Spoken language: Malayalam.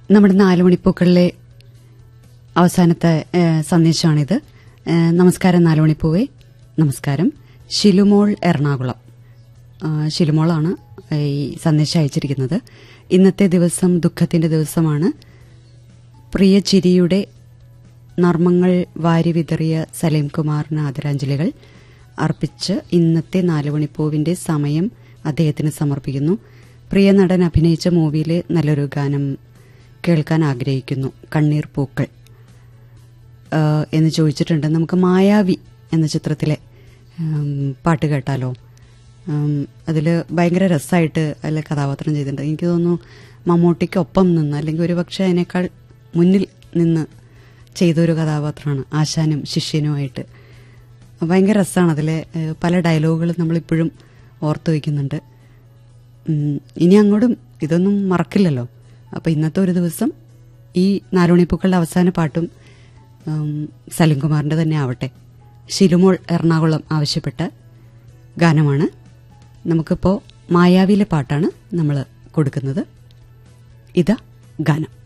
നമ്മുടെ നാല് മണിപ്പൂക്കളിലെ അവസാനത്തെ ഏഹ്, സന്ദേശമാണിത് ഏഹ്, നമസ്കാരം നാല് മണിപ്പൂവേ നമസ്കാരം ഷിലുമോൾ എറണാകുളം ആ, ഷിലുമോളാണ് ഈ സന്ദേശം അയച്ചിരിക്കുന്നത് ഇന്നത്തെ ദിവസം ദുഃഖത്തിന്റെ ദിവസമാണ് പ്രിയ ചിരിയുടെ നർമ്മങ്ങൾ വാരി വിതറിയ സലീം കുമാറിന് ആദരാഞ്ജലികൾ അർപ്പിച്ച് ഇന്നത്തെ നാലുമണിപ്പൂവിന്റെ സമയം അദ്ദേഹത്തിന് സമർപ്പിക്കുന്നു പ്രിയ നടൻ അഭിനയിച്ച മൂവിയിലെ നല്ലൊരു ഗാനം കേൾക്കാൻ ആഗ്രഹിക്കുന്നു കണ്ണീർ പൂക്കൾ ആ, എന്ന് ചോദിച്ചിട്ടുണ്ട് നമുക്ക് മായാവി എന്ന ചിത്രത്തിലെ ഉം, പാട്ട് കേട്ടാലോ അതിൽ ഭയങ്കര രസമായിട്ട് അതിൽ കഥാപാത്രം ചെയ്തിട്ടുണ്ട് എനിക്ക് തോന്നുന്നു മമ്മൂട്ടിക്കൊപ്പം നിന്ന് അല്ലെങ്കിൽ ഒരു പക്ഷേ അതിനേക്കാൾ മുന്നിൽ നിന്ന് ചെയ്തൊരു കഥാപാത്രമാണ് ആശാനും ശിഷ്യനുമായിട്ട് ഭയങ്കര രസമാണ് അതിലെ ഏഹ്, പല ഡയലോഗുകളും നമ്മളിപ്പോഴും ഓർത്തു വയ്ക്കുന്നുണ്ട് ഉം, ഇനി അങ്ങോട്ടും ഇതൊന്നും മറക്കില്ലല്ലോ അപ്പോൾ ഇന്നത്തെ ഒരു ദിവസം ഈ നാലുമണിപ്പൂക്കളുടെ അവസാന പാട്ടും ഉം, സലിം കുമാറിന്റെ തന്നെ ആവട്ടെ ശിലുമോൾ എറണാകുളം ആവശ്യപ്പെട്ട ഗാനമാണ് നമുക്കിപ്പോൾ മായാവിയിലെ പാട്ടാണ് നമ്മൾ കൊടുക്കുന്നത് ഇതാ ഗാനം